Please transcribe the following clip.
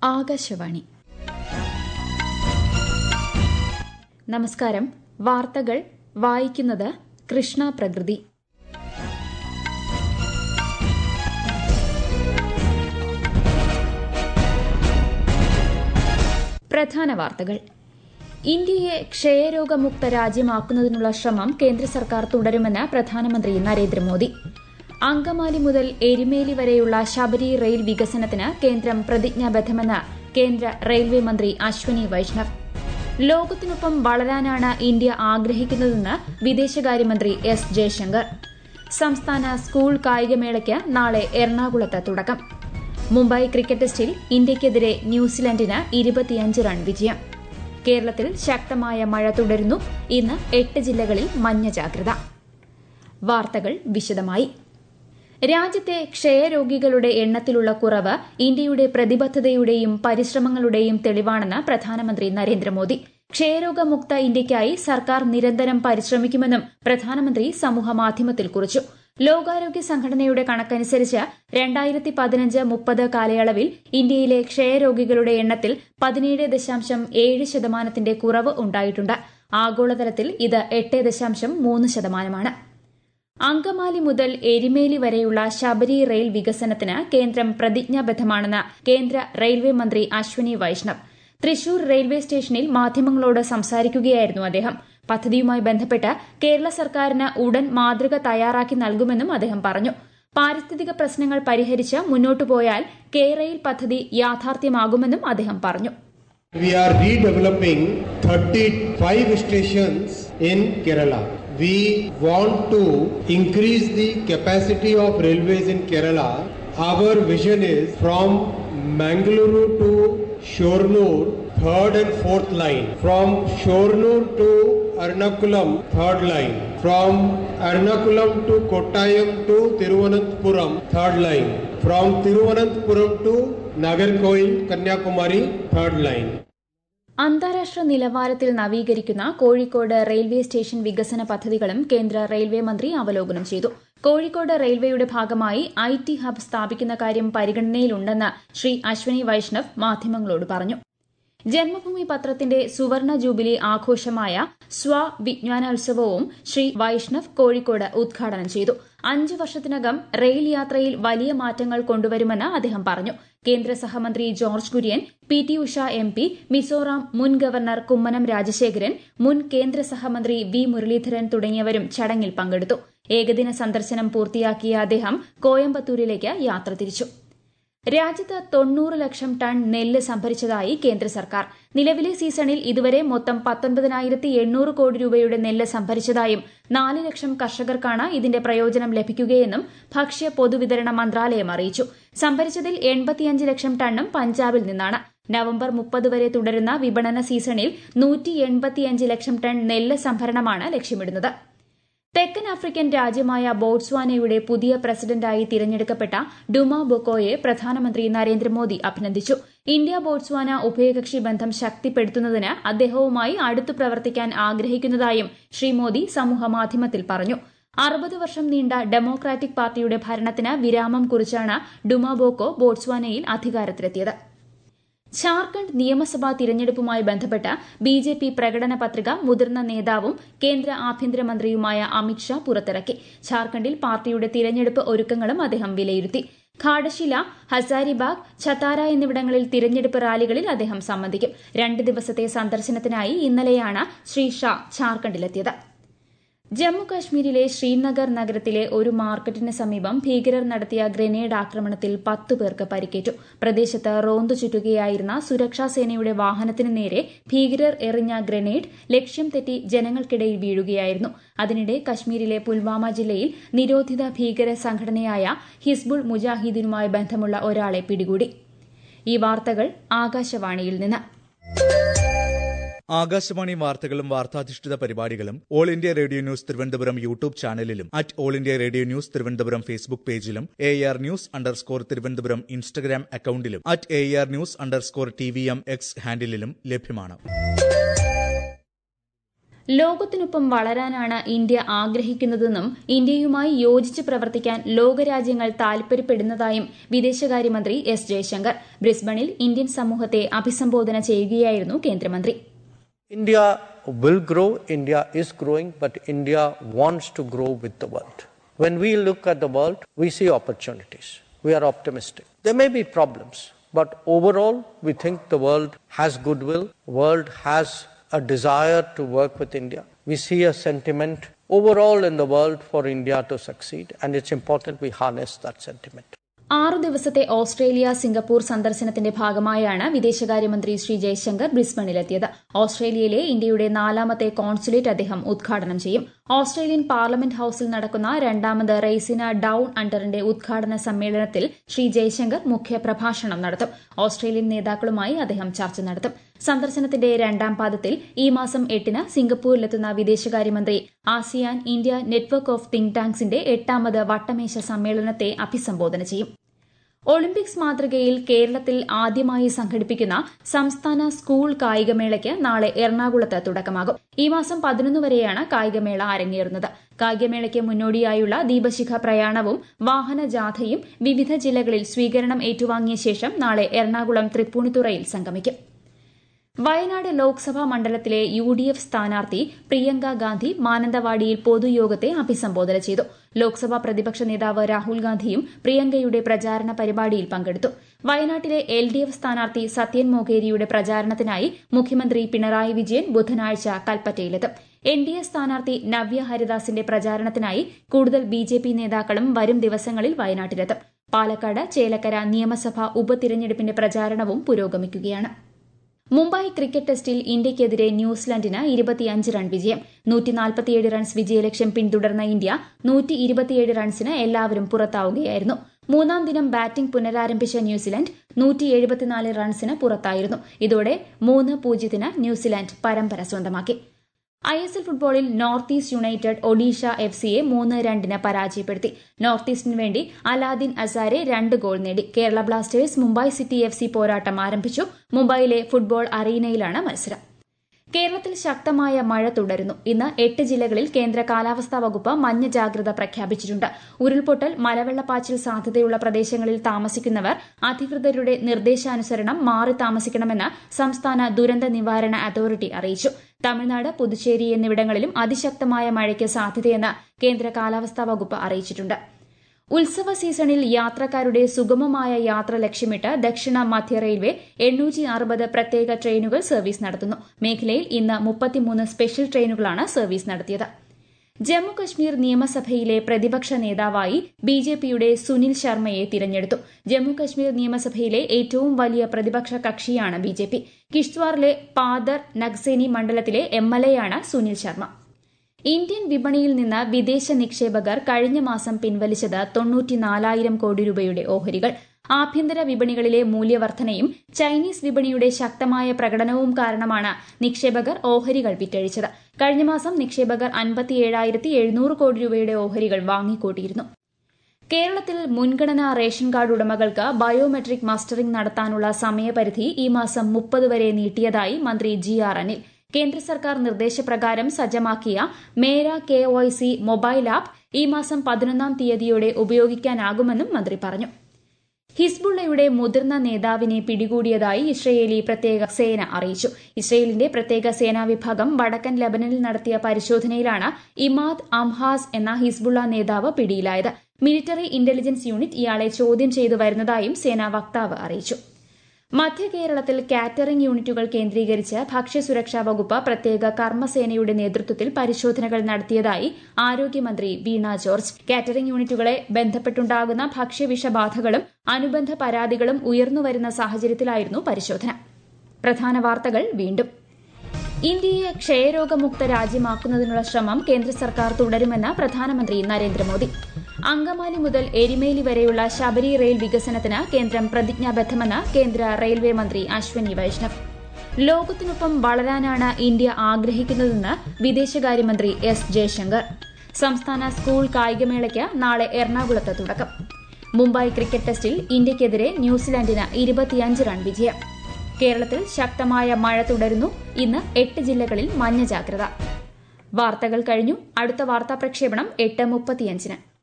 ആകാശവാണി നമസ്കാരം വാർത്തകൾ വായിക്കുന്നത് കൃഷ്ണ പ്രകൃതി പ്രധാന വാർത്തകൾ ഇന്ത്യയെ ക്ഷയരോഗമുക്ത രാജ്യമാക്കുന്നതിനുള്ള ശ്രമം കേന്ദ്ര സർക്കാർ തുടരുമെന്ന് പ്രധാനമന്ത്രി നരേന്ദ്രമോദി അങ്കമാലി മുതൽ എരുമേലി വരെയുള്ള ശബരി റെയിൽ വികസനത്തിന് കേന്ദ്രം പ്രതിജ്ഞാബദ്ധമെന്ന് കേന്ദ്ര റെയിൽവേ മന്ത്രി അശ്വനി വൈഷ്ണവ് ലോകത്തിനൊപ്പം വളരാനാണ് ഇന്ത്യ ആഗ്രഹിക്കുന്നതെന്ന് വിദേശകാര്യമന്ത്രി എസ് ജയശങ്കർ സംസ്ഥാന സ്കൂൾ കായികമേളയ്ക്ക് നാളെ എറണാകുളത്ത് തുടക്കം മുംബൈ ക്രിക്കറ്റ് ടെസ്റ്റിൽ ഇന്ത്യയ്ക്കെതിരെ ന്യൂസിലൻഡിന് ഇരുപത്തിയഞ്ച് റൺ വിജയം കേരളത്തിൽ ശക്തമായ മഴ തുടരുന്നു ഇന്ന് എട്ട് ജില്ലകളിൽ മഞ്ഞ ജാഗ്രത വാർത്തകൾ വിശദമായി രാജ്യത്തെ ക്ഷയരോഗികളുടെ എണ്ണത്തിലുള്ള കുറവ് ഇന്ത്യയുടെ പ്രതിബദ്ധതയുടെയും പരിശ്രമങ്ങളുടെയും തെളിവാണെന്ന് പ്രധാനമന്ത്രി നരേന്ദ്രമോദി ക്ഷയരോഗമുക്ത ഇന്ത്യയ്ക്കായി സർക്കാർ നിരന്തരം പരിശ്രമിക്കുമെന്നും പ്രധാനമന്ത്രി സമൂഹമാധ്യമത്തിൽ കുറിച്ചു ലോകാരോഗ്യ സംഘടനയുടെ കണക്കനുസരിച്ച് രണ്ടായിരത്തി പതിനഞ്ച് മുപ്പത് കാലയളവിൽ ഇന്ത്യയിലെ ക്ഷയരോഗികളുടെ എണ്ണത്തിൽ പതിനേഴ് ദശാംശം ഏഴ് ശതമാനത്തിന്റെ കുറവ് ഉണ്ടായിട്ടുണ്ട് ആഗോളതലത്തിൽ ഇത് എട്ട് ദശാംശം മൂന്ന് ശതമാനമാണ് അങ്കമാലി മുതൽ എരിമേലി വരെയുള്ള ശബരി റെയിൽ വികസനത്തിന് കേന്ദ്രം പ്രതിജ്ഞാബദ്ധമാണെന്ന് കേന്ദ്ര റെയിൽവേ മന്ത്രി അശ്വനി വൈഷ്ണവ് തൃശൂർ റെയിൽവേ സ്റ്റേഷനിൽ മാധ്യമങ്ങളോട് സംസാരിക്കുകയായിരുന്നു അദ്ദേഹം പദ്ധതിയുമായി ബന്ധപ്പെട്ട് കേരള സർക്കാരിന് ഉടൻ മാതൃക തയ്യാറാക്കി നൽകുമെന്നും അദ്ദേഹം പറഞ്ഞു പാരിസ്ഥിതിക പ്രശ്നങ്ങൾ പരിഹരിച്ച് മുന്നോട്ടു പോയാൽ കെ റെയിൽ പദ്ധതി യാഥാർത്ഥ്യമാകുമെന്നും അദ്ദേഹം പറഞ്ഞു We are redeveloping 35 stations in Kerala. We want to increase the capacity of railways in Kerala. Our vision is from Mangaluru to Shornur, third and fourth line. From Shornur to Ernakulam, third line. From Ernakulam to Kottayam to Tiruvananthapuram, third line. From Tiruvananthapuram to Nagarkoil, Kanyakumari, third line. അന്താരാഷ്ട്ര നിലവാരത്തിൽ നവീകരിക്കുന്ന Kozhikode railway station വികസന പദ്ധതികളും കേന്ദ്ര railway മന്ത്രി അവലോകനം ചെയ്തു കോഴിക്കോട് റെയിൽവേയുടെ ഭാഗമായി ഐ ടി ഹബ് സ്ഥാപിക്കുന്ന കാര്യം പരിഗണനയിലുണ്ടെന്ന് ശ്രീ അശ്വനി വൈഷ്ണവ് മാധ്യമങ്ങളോട് പറഞ്ഞു ജന്മഭൂമി പത്രത്തിന്റെ സുവർണ ജൂബിലി ആഘോഷമായ സ്വ വിജ്ഞാനോത്സവവും ശ്രീ വൈഷ്ണവ് കോഴിക്കോട് ഉദ്ഘാടനം ചെയ്തു അഞ്ച് വർഷത്തിനകം റെയിൽ യാത്രയിൽ വലിയ മാറ്റങ്ങൾ കൊണ്ടുവരുമെന്ന് അദ്ദേഹം പറഞ്ഞു കേന്ദ്ര സഹമന്ത്രി George Kurian P T Usha M P Mizoram മുൻ ഗവർണർ കുമ്മനം രാജശേഖരൻ മുൻ കേന്ദ്ര സഹമന്ത്രി വി മുരളീധരൻ തുടങ്ങിയവരും ചടങ്ങിൽ പങ്കെടുത്തു ഏകദിന സന്ദർശനം പൂർത്തിയാക്കിയ അദ്ദേഹം കോയമ്പത്തൂരിലേക്ക് യാത്ര തിരിച്ചു രാജ്യത്ത് തൊണ്ണൂറ് ലക്ഷം ടൺ നെല്ല് സംഭരിച്ചതായി കേന്ദ്ര സർക്കാർ നിലവിലെ സീസണിൽ ഇതുവരെ മൊത്തം പത്തൊൻപതിനായിരത്തി എണ്ണൂറ് കോടി രൂപയുടെ നെല്ല് സംഭരിച്ചതായും നാല് ലക്ഷം കർഷകർക്കാണ് ഇതിന്റെ പ്രയോജനം ലഭിക്കുകയെന്നും ഭക്ഷ്യ പൊതുവിതരണ മന്ത്രാലയം അറിയിച്ചു സംഭരിച്ചതിൽ എൺപത്തിയഞ്ച് ലക്ഷം ടണ്ണും പഞ്ചാബിൽ നിന്നാണ് നവംബർ മുപ്പത് വരെ തുടരുന്ന വിപണന സീസണിൽ നൂറ്റി എൺപത്തിയഞ്ച് ലക്ഷം ടൺ നെല്ല് സംഭരണമാണ് ലക്ഷ്യമിടുന്നത് തെക്കൻ ആഫ്രിക്കൻ രാജ്യമായ ബോട്സ്വാനയുടെ പുതിയ പ്രസിഡന്റായി തിരഞ്ഞെടുക്കപ്പെട്ട ഡുമ ബൊക്കോയെ പ്രധാനമന്ത്രി നരേന്ദ്രമോദി അഭിനന്ദിച്ചു ഇന്ത്യ ബോട്സ്വാന ഉഭയകക്ഷി ബന്ധം ശക്തിപ്പെടുത്തുന്നതിന് അദ്ദേഹവുമായി അടുത്തു പ്രവർത്തിക്കാൻ ആഗ്രഹിക്കുന്നതായും ശ്രീ മോദി സമൂഹമാധ്യമത്തിൽ പറഞ്ഞു അറുപത് വർഷം നീണ്ട ഡെമോക്രാറ്റിക് പാർട്ടിയുടെ ഭരണത്തിന് വിരാമം കുറിച്ചാണ് ഡുമ ബോക്കോ ബോട്സ്വാനയിൽ അധികാരത്തിലെത്തിയത് ഝാർഖണ്ഡ് നിയമസഭാ തിരഞ്ഞെടുപ്പുമായി ബന്ധപ്പെട്ട് ബി ജെ പി പ്രകടന പത്രിക മുതിർന്ന നേതാവും കേന്ദ്ര ആഭ്യന്തരമന്ത്രിയുമായ അമിത്ഷാ പുറത്തിറക്കി ഝാർഖണ്ഡിൽ പാർട്ടിയുടെ തിരഞ്ഞെടുപ്പ് ഒരുക്കങ്ങളും അദ്ദേഹം വിലയിരുത്തി ഘാഡശില ഹസാരിബാഗ് ഛത്താര എന്നിവിടങ്ങളിൽ തിരഞ്ഞെടുപ്പ് റാലികളിൽ അദ്ദേഹം സംബന്ധിക്കും രണ്ട് ദിവസത്തെ സന്ദർശനത്തിനായി ഇന്നലെയാണ് ശ്രീ ഷാ ഝാർഖണ്ഡിലെത്തിയത് ജമ്മു കാശ്മീരിലെ ശ്രീനഗർ നഗരത്തിലെ ഒരു മാർക്കറ്റിന് സമീപം ഭീകരർ നടത്തിയ ഗ്രനേഡ് ആക്രമണത്തിൽ പത്ത് പേർക്ക് പരിക്കേറ്റു പ്രദേശത്ത് റോന്തു ചുറ്റുകയായിരുന്ന സുരക്ഷാ സേനയുടെ വാഹനത്തിന് നേരെ ഭീകരർ എറിഞ്ഞ ഗ്രനേഡ് ലക്ഷ്യം തെറ്റി ജനങ്ങൾക്കിടയിൽ വീഴുകയായിരുന്നു അതിനിടെ കശ്മീരിലെ പുൽവാമ ജില്ലയിൽ നിരോധിത ഭീകര സംഘടനയായ ഹിസ്ബുൾ മുജാഹിദീനുമായി ബന്ധമുള്ള ഒരാളെ പിടികൂടി ഈ വാർത്തകൾ ആകാശവാണിയിൽ നിന്ന് ആകാശവാണി വാർത്തകളും വാർത്താധിഷ്ഠിത പരിപാടികളും all India radio news Thiruvananthapuram YouTube ചാനലിലും at all India radio news Thiruvananthapuram Facebook പേജിലും A R news underscore Thiruvananthapuram Instagram അക്കൌണ്ടിലും at A R news underscore T V M X ഹാൻഡിലും ലഭ്യമാണ് ലോകത്തിനൊപ്പം വളരാനാണ് ഇന്ത്യ ആഗ്രഹിക്കുന്നതെന്നും ഇന്ത്യയുമായി യോജിച്ച് പ്രവർത്തിക്കാൻ ലോകരാജ്യങ്ങൾ താൽപര്യപ്പെടുന്നതായും വിദേശകാര്യമന്ത്രി എസ് ജയശങ്കർ ബ്രിസ്ബണിൽ ഇന്ത്യൻ സമൂഹത്തെ അഭിസംബോധന ചെയ്യുകയായിരുന്നു കേന്ദ്രമന്ത്രി India will grow, India is growing, but India wants to grow with the world. When we look at the world, we see opportunities. We are optimistic. There may be problems, but overall, we think the world has goodwill, world has a desire to work with India. We see a sentiment overall in the world for India to succeed, and it's important we harness that sentiment. ആറു ദിവസത്തെ Australia Singapore സന്ദർശനത്തിന്റെ ഭാഗമായാണ് വിദേശകാര്യമന്ത്രി ശ്രീ ജയശങ്കർ ബ്രിസ്ബണിലെത്തിയത് ഓസ്ട്രേലിയയിലെ ഇന്ത്യയുടെ നാലാമത്തെ consulate അദ്ദേഹം ഉദ്ഘാടനം ചെയ്യും ഓസ്ട്രേലിയൻ പാർലമെന്റ് ഹൌസിൽ നടക്കുന്ന രണ്ടാമത് റെയ്സിന ഡൌൺ അണ്ടറിന്റെ ഉദ്ഘാടന സമ്മേളനത്തിൽ ശ്രീ ജയശങ്കർ മുഖ്യപ്രഭാഷണം നടത്തും ഓസ്ട്രേലിയൻ നേതാക്കളുമായി അദ്ദേഹം ചർച്ച നടത്തും സന്ദർശനത്തിന്റെ രണ്ടാം പാദത്തിൽ ഈ മാസം എട്ടിന് സിംഗപ്പൂരിലെത്തുന്ന വിദേശകാര്യമന്ത്രി ASEAN India network of think ടാങ്ക്സിന്റെ എട്ടാമത് വട്ടമേശ സമ്മേളനത്തെ അഭിസംബോധന ചെയ്യും ഒളിമ്പിക്സ് മാതൃകയിൽ കേരളത്തിൽ ആദ്യമായി സംഘടിപ്പിക്കുന്ന സംസ്ഥാന സ്കൂൾ കായികമേളയ്ക്ക് നാളെ എറണാകുളത്ത് തുടക്കമാകും ഈ മാസം പതിനൊന്ന് വരെയാണ് കായികമേള അരങ്ങേറുന്നത് കായികമേളയ്ക്ക് മുന്നോടിയായുള്ള ദീപശിഖ പ്രയാണവും വാഹനജാഥയും വിവിധ ജില്ലകളിൽ സ്വീകരണം ഏറ്റുവാങ്ങിയ ശേഷം നാളെ എറണാകുളം തൃപ്പൂണിത്തുറയിൽ സംഗമിക്കും വയനാട് ലോക്സഭാ മണ്ഡലത്തിലെ യു ഡി എഫ് സ്ഥാനാർത്ഥി പ്രിയങ്ക ഗാന്ധി മാനന്തവാടിയിൽ പൊതുയോഗത്തെ അഭിസംബോധന ചെയ്തു ലോക്സഭാ പ്രതിപക്ഷ നേതാവ് രാഹുൽ ഗാന്ധിയും പ്രിയങ്കയുടെ പ്രചാരണ പരിപാടിയിൽ പങ്കെടുത്തു വയനാട്ടിലെ എൽ ഡി എഫ് സ്ഥാനാർത്ഥി സത്യൻ മൊകേരിയുടെ പ്രചാരണത്തിനായി മുഖ്യമന്ത്രി പിണറായി വിജയൻ ബുധനാഴ്ച കൽപ്പറ്റയിലെത്തും എൻ ഡി എ സ്ഥാനാർത്ഥി നവ്യ ഹരിദാസിന്റെ പ്രചാരണത്തിനായി കൂടുതൽ ബി ജെ പി നേതാക്കളും വരും ദിവസങ്ങളിൽ വയനാട്ടിലെത്തും പാലക്കാട് ചേലക്കര നിയമസഭാ ഉപതിരഞ്ഞെടുപ്പിന്റെ പ്രചാരണവും പുരോഗമിക്കുകയാണ് മുംബൈ ക്രിക്കറ്റ് ടെസ്റ്റിൽ ഇന്ത്യയ്ക്കെതിരെ ന്യൂസിലൻഡിന് ഇരുപത്തിയഞ്ച് റൺ വിജയം നൂറ്റിനാൽപ്പത്തിയേഴ് റൺസ് വിജയലക്ഷ്യം പിന്തുടർന്ന ഇന്ത്യ നൂറ്റി ഇരുപത്തിയേഴ് റൺസിന് എല്ലാവരും പുറത്താവുകയായിരുന്നു മൂന്നാം ദിനം ബാറ്റിംഗ് പുനരാരംഭിച്ച ന്യൂസിലൻഡ് നൂറ്റി എഴുപത്തിനാല് റൺസിന് പുറത്തായിരുന്നു ഇതോടെ മൂന്ന് പൂജ്യത്തിന് ന്യൂസിലൻഡ് പരമ്പര സ്വന്തമാക്കി ഐ എസ് എൽ ഫുട്ബോളിൽ north east united Odisha F സിയെ മൂന്ന് രണ്ടിന് പരാജയപ്പെടുത്തി നോർത്ത് ഈസ്റ്റിന് വേണ്ടി അലാദിൻ അസാരെ രണ്ട് ഗോൾ നേടി Kerala Blasters Mumbai city F C പോരാട്ടം ആരംഭിച്ചു മുംബൈയിലെ ഫുട്ബോൾ അറീനയിലാണ് മത്സരം കേരളത്തിൽ ശക്തമായ മഴ തുടരുന്നു ഇന്ന് എട്ട് ജില്ലകളിൽ കേന്ദ്ര കാലാവസ്ഥാ വകുപ്പ് മഞ്ഞ ജാഗ്രത പ്രഖ്യാപിച്ചിട്ടുണ്ട് ഉരുൾപൊട്ടൽ മലവെള്ളപ്പാച്ചിൽ സാധ്യതയുള്ള പ്രദേശങ്ങളിൽ താമസിക്കുന്നവർ അധികൃതരുടെ നിർദ്ദേശാനുസരണം മാറി താമസിക്കണമെന്ന് സംസ്ഥാന ദുരന്ത നിവാരണ അതോറിറ്റി അറിയിച്ചു തമിഴ്നാട് പുതുച്ചേരി എന്നിവിടങ്ങളിലും അതിശക്തമായ മഴയ്ക്ക് സാധ്യതയെന്ന് കേന്ദ്ര കാലാവസ്ഥാ വകുപ്പ് അറിയിച്ചിട്ടുണ്ട് ഉത്സവ സീസണിൽ യാത്രക്കാരുടെ സുഗമമായ യാത്ര ലക്ഷ്യമിട്ട് ദക്ഷിണ മധ്യ റെയിൽവേ എണ്ണൂറ്റി അറുപത് പ്രത്യേക ട്രെയിനുകൾ സർവീസ് നടത്തുന്നു മേഖലയിൽ ഇന്ന് മുപ്പത്തിമൂന്ന് സ്പെഷ്യൽ ട്രെയിനുകളാണ് സർവീസ് നടത്തിയത് ജമ്മുകശ്മീർ നിയമസഭയിലെ പ്രതിപക്ഷ നേതാവായി ബി ജെ പിയുടെ സുനിൽ ശർമ്മയെ തിരഞ്ഞെടുത്തു ജമ്മുകശ്മീർ നിയമസഭയിലെ ഏറ്റവും വലിയ പ്രതിപക്ഷ കക്ഷിയാണ് ബി ജെ പി കിഷ്ത്വാറിലെ പാദർ നഗ്സേനി മണ്ഡലത്തിലെ എം എൽ എയാണ് സുനിൽ ശർമ്മ ഇന്ത്യൻ വിപണിയിൽ നിന്ന് വിദേശ നിക്ഷേപകർ കഴിഞ്ഞ മാസം പിൻവലിച്ചത് തൊണ്ണൂറ്റിനാലായിരം കോടി രൂപയുടെ ഓഹരികൾ ആഭ്യന്തര വിപണികളിലെ മൂല്യവർധനയും ചൈനീസ് വിപണിയുടെ ശക്തമായ പ്രകടനവും കാരണമാണ് നിക്ഷേപകർ ഓഹരികൾ വിറ്റഴിച്ചത് കഴിഞ്ഞ മാസം നിക്ഷേപകർ അൻപത്തിയേഴായിരത്തി എഴുന്നൂറ് കോടി രൂപയുടെ ഓഹരികൾ വാങ്ങിക്കൂട്ടിയിരുന്നു കേരളത്തിൽ മുൻഗണനാ റേഷൻ കാർഡ് ഉടമകൾക്ക് ബയോമെട്രിക് മസ്റ്ററിംഗ് നടത്താനുള്ള സമയപരിധി ഈ മാസം മുപ്പത് വരെ നീട്ടിയതായി മന്ത്രി ജി ആർ അനിൽ കേന്ദ്ര സർക്കാർ നിർദ്ദേശപ്രകാരം സജ്ജമാക്കിയ Mera K O C mobile app ഈ മാസം പതിനൊന്നാം തീയതിയോടെ ഉപയോഗിക്കാനാകുമെന്നും മന്ത്രി പറഞ്ഞു ഹിസ്ബുള്ളയുടെ മുതിർന്ന നേതാവിനെ പിടികൂടിയതായി ഇസ്രയേലി പ്രത്യേക സേന അറിയിച്ചു ഇസ്രയേലിന്റെ പ്രത്യേക സേനാ വിഭാഗം വടക്കൻ ലബനനിൽ നടത്തിയ പരിശോധനയിലാണ് ഇമാദ് അംഹാസ് എന്ന ഹിസ്ബുള്ള നേതാവ് പിടിയിലായത് മിലിറ്ററി ഇന്റലിജൻസ് യൂണിറ്റ് ഇയാളെ ചോദ്യം ചെയ്തു വരുന്നതായും സേനാ വക്താവ് അറിയിച്ചു മധ്യ കേരളത്തിൽ കാറ്ററിംഗ് യൂണിറ്റുകൾ കേന്ദ്രീകരിച്ച് ഭക്ഷ്യസുരക്ഷാ വകുപ്പ് പ്രത്യേക കർമ്മസേനയുടെ നേതൃത്വത്തിൽ പരിശോധനകൾ നടത്തിയതായി ആരോഗ്യമന്ത്രി വീണ ജോർജ് കാറ്ററിംഗ് യൂണിറ്റുകളെ ബന്ധപ്പെട്ടുണ്ടാകുന്ന ഭക്ഷ്യവിഷബാധകളും അനുബന്ധ പരാതികളും ഉയർന്നുവരുന്ന സാഹചര്യത്തിലായിരുന്നു പരിശോധന പ്രധാന വാർത്തകൾ വീണ്ടും ഇന്ത്യയെ ക്ഷയരോഗമുക്ത രാജ്യമാക്കുന്നതിനുള്ള ശ്രമം കേന്ദ്ര സർക്കാർ തുടരുമെന്ന് പ്രധാനമന്ത്രി നരേന്ദ്രമോദി അങ്കമാലി മുതൽ എരിമേലി വരെയുള്ള ശബരി റെയിൽ വികസനത്തിന് കേന്ദ്രം പ്രതിജ്ഞാബദ്ധമെന്ന് കേന്ദ്ര റെയിൽവേ മന്ത്രി അശ്വനി വൈഷ്ണവ് ലോകത്തിനൊപ്പം വളരാനാണ് ഇന്ത്യ ആഗ്രഹിക്കുന്നതെന്ന് വിദേശകാര്യമന്ത്രി എസ് ജയശങ്കർ സംസ്ഥാന സ്കൂൾ കായികമേളയ്ക്ക് നാളെ എറണാകുളത്ത് തുടക്കം മുംബൈ ക്രിക്കറ്റ് ടെസ്റ്റിൽ ഇന്ത്യയ്ക്കെതിരെ ന്യൂസിലാൻഡിന് ഇരുപത്തിയഞ്ച് റൺ വിജയം കേരളത്തിൽ ശക്തമായ മഴ തുടരുന്നു ഇന്ന് എട്ട് ജില്ലകളിൽ മഞ്ഞ ജാഗ്രത വാർത്തകൾ കഴിഞ്ഞു അടുത്ത വാർത്താ പ്രക്ഷേപണം എട്ട് മുപ്പത്തിയഞ്ചിന്